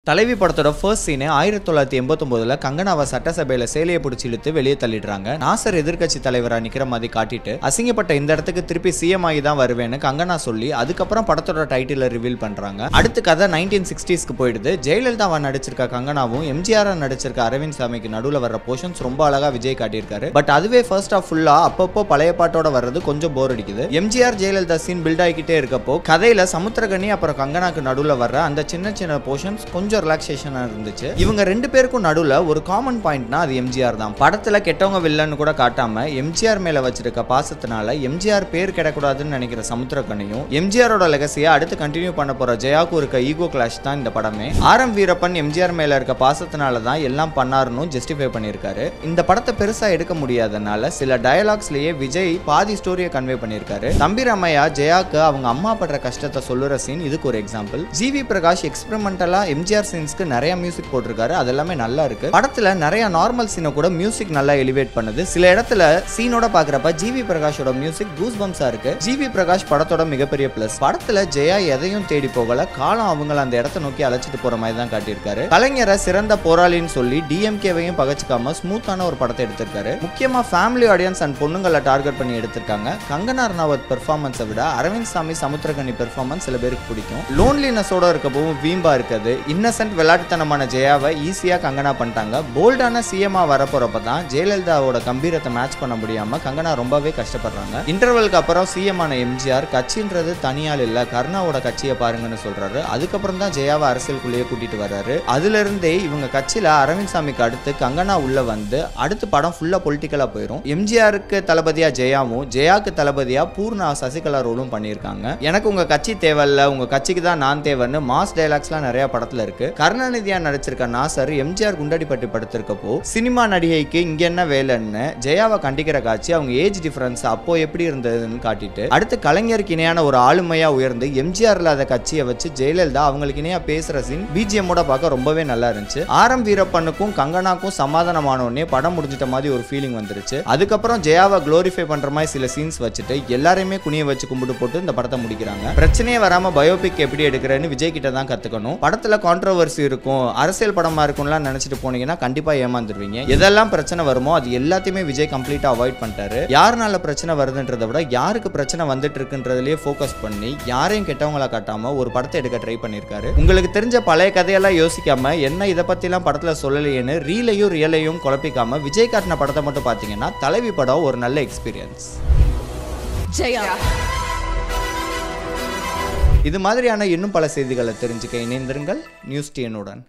தலைவி படத்தோட ஃபர்ஸ்ட் சீனு ஆயிரத்தி தொள்ளாயிரத்தி எண்பத்தொன்பதுல கங்கனாவை சட்டசபையில சேலையை பிடிச்சி இழுத்து வெளியே தள்ளிடுறாங்க நாசர் எதிர்க்கட்சி தலைவரா நிக்கிற மாதிரி காட்டிட்டு அசிங்கப்பட்ட இந்த இடத்துக்கு திருப்பி சிஎம் ஆகி தான் வருவேன்னு கங்கனா சொல்லி அதுக்கப்புறம் படத்தோட டைட்டில ரிவீல் பண்றாங்க அடுத்த கதை நைன்டீன் சிக்ஸ்டீஸ்க்கு போயிடுது ஜெயலலிதாவா நடிச்சிருக்க கங்கனாவும் எம்ஜிஆர் நடிச்சிருக்க அரவிந்த் சாமிக்கு நடுவுல வர்ற போர்ஷன்ஸ் ரொம்ப அழகா விஜய் காட்டியிருக்காரு பட் அதுவே ஃபர்ஸ்ட் ஆஃப் ஃபுல்லா அப்பப்போ பழைய பாட்டோட வர்றது கொஞ்சம் போர் அடிக்குது எம்ஜிஆர் ஜெயலலிதா சீன் பில்ட் ஆகிக்கிட்டே இருக்கப்போ கதையில சமுத்திரகனி அப்புறம் கங்கனாக்கு நடுவுல வர்ற அந்த சின்ன சின்ன போர்ஷன்ஸ் கொஞ்சம் ரிலாக்ஸேஷனா இருந்துச்சு இவங்க ரெண்டு பேருக்கும் நடுவுல ஒரு காமன் பாயிண்ட்னா அது எம்ஜிஆர் தான் படத்துல கெட்டவங்க வில்லன்னு கூட காட்டாம எம்ஜிஆர் மேல வச்சிருக்க பாசத்தினால எம்ஜிஆர் பேர் கிடக்கூடாதுன்னு நினைக்கிற சமுத்திரக்கனியும் எம்ஜிஆரோட லெகசியை அடுத்து கண்டினியூ பண்ண போற ஜெயாக்கும் இருக்க ஈகோ கிளாஷ் தான் இந்த படமே ஆர் எம் வீரப்பன் எம்ஜிஆர் மேல இருக்க பாசத்தினால தான் எல்லாம் பண்ணாருன்னு ஜஸ்டிஃபை பண்ணியிருக்காரு இந்த படத்தை பெருசா எடுக்க முடியாதனால சில டயலாக்ஸ்லயே விஜய் பாதி ஸ்டோரியை கன்வே பண்ணியிருக்காரு தம்பி ரமையா ஜெயாக்கு அவங்க அம்மா படுற கஷ்டத்தை சொல்லுற சீன் இதுக்கு ஒரு எக்ஸாம்பிள் ஜிவி பிரகாஷ் எக்ஸ்பெரிமெண்டலா எம்ஜிஆர் சீன்ஸ்க்கு நிறைய மியூசிக் போட்டிருக்காரு அது எல்லாமே நல்லா இருக்கு படத்துல நிறைய நார்மல் சீனை கூட மியூசிக் நல்லா எலிவேட் பண்ணுது சில இடத்துல சீனோட பாக்குறப்ப ஜிவி பிரகாஷோட மியூசிக் கூஸ் பம்ஸா இருக்கு ஜிவி பிரகாஷ் படத்தோட மிகப்பெரிய பிளஸ் படத்துல ஜெயா எதையும் தேடி போகல காலம் அவங்கள அந்த இடத்த நோக்கி அழைச்சிட்டு போற மாதிரி தான் காட்டியிருக்காரு கலைஞரை சிறந்த போராளின்னு சொல்லி டிஎம்கேவையும் பகச்சுக்காம ஸ்மூத்தான ஒரு படத்தை எடுத்திருக்காரு முக்கியமா ஃபேமிலி ஆடியன்ஸ் அண்ட் பொண்ணுங்களை டார்கெட் பண்ணி எடுத்திருக்காங்க கங்கனா ரனாவத் பெர்ஃபார்மன்ஸை விட அரவிந்த் சாமி சமுத்திரகனி பெர்ஃபார்மன்ஸ் சில பேருக்கு பிடிக்கும் லோன்லினஸோட இருக்கப்பவும் வீம்பா இருக்குது இன்னசென்ட் விளையாட்டுத்தனமான ஜெயாவை ஈஸியா கங்கனா பண்ணிட்டாங்க போல்டான சிஎம்ஆ வரப்போறப்ப தான் ஜெயலலிதாவோட கம்பீரத்தை மேட்ச் பண்ண முடியாம கங்கனா ரொம்பவே கஷ்டப்படுறாங்க இன்டர்வலுக்கு அப்புறம் சிஎம் ஆன எம்ஜிஆர் கட்சின்றது தனியால் இல்ல கருணாவோட கட்சியை பாருங்கன்னு சொல்றாரு அதுக்கப்புறம் தான் ஜெயாவை அரசியலுக்குள்ளேயே கூட்டிட்டு வர்றாரு அதுல இருந்தே இவங்க கட்சியில அரவிந்த் சாமிக்கு அடுத்து கங்கனா உள்ள வந்து அடுத்து படம் ஃபுல்லா பொலிட்டிக்கலா போயிடும் எம்ஜிஆருக்கு தளபதியா ஜெயாவும் ஜெயாக்கு தளபதியா பூர்ணா சசிகலா ரோலும் பண்ணியிருக்காங்க எனக்கு உங்க கட்சி தேவையில்ல உங்க கட்சிக்கு தான் நான் தேவைன்னு மாஸ் டைலாக்ஸ்லாம் நிறைய படத்துல இருக்கு கருணாநிதியா நடிச்சிருக்க நாசர் எம்ஜிஆர் குண்டடிப்பட்டு படுத்திருக்கப்போ சினிமா நடிகைக்கு இங்க என்ன வேலைன்னு ஜெயாவை கண்டிக்கிற காட்சி அவங்க ஏஜ் டிஃபரன்ஸ் அப்போ எப்படி இருந்ததுன்னு காட்டிட்டு அடுத்து கலைஞருக்கு இணையான ஒரு ஆளுமையா உயர்ந்து எம்ஜிஆர் இல்லாத கட்சியை வச்சு ஜெயலலிதா அவங்களுக்கு இணையா பேசுற சீன் பிஜிஎம்மோட பார்க்க ரொம்பவே நல்லா இருந்துச்சு ஆர் எம் வீரப்பனுக்கும் கங்கனாக்கும் சமாதானமான உடனே படம் முடிஞ்சிட்ட மாதிரி ஒரு ஃபீலிங் வந்துருச்சு அதுக்கப்புறம் ஜெயாவை க்ளோரிஃபை பண்ற மாதிரி சில சீன்ஸ் வச்சுட்டு எல்லாரையுமே குனிய வச்சு கும்பிட்டு போட்டு இந்த படத்தை முடிக்கிறாங்க பிரச்சனையே வராம பயோபிக் எப்படி எடுக்கிறேன்னு விஜய் கிட்ட தான் கத்துக்கணும் படத்துல கான்ட்ரவர்சி இருக்கும் அரசியல் படமா இருக்கும்லாம் நினைச்சிட்டு போனீங்கன்னா கண்டிப்பா ஏமாந்துருவீங்க எதெல்லாம் பிரச்சனை வருமோ அது எல்லாத்தையுமே விஜய் கம்ப்ளீட்டா அவாய்ட் பண்ணிட்டாரு யாருனால பிரச்சனை வருதுன்றதை விட யாருக்கு பிரச்சனை வந்துட்டு இருக்குன்றதுலயே ஃபோக்கஸ் பண்ணி யாரையும் கெட்டவங்களா காட்டாம ஒரு படத்தை எடுக்க ட்ரை பண்ணிருக்காரு உங்களுக்கு தெரிஞ்ச பழைய கதையெல்லாம் யோசிக்காம என்ன இதை பத்திலாம் படத்துல சொல்லலையேன்னு ரீலையும் ரியலையும் குழப்பிக்காம விஜய் காட்டின படத்தை மட்டும் பாத்தீங்கன்னா தலைவி படம் ஒரு நல்ல எக்ஸ்பீரியன்ஸ் ஜெயா இது மாதிரியான இன்னும் பல செய்திகளை தெரிஞ்சுக்க இணைந்திருங்கள் நியூஸ் டிஎனுடன்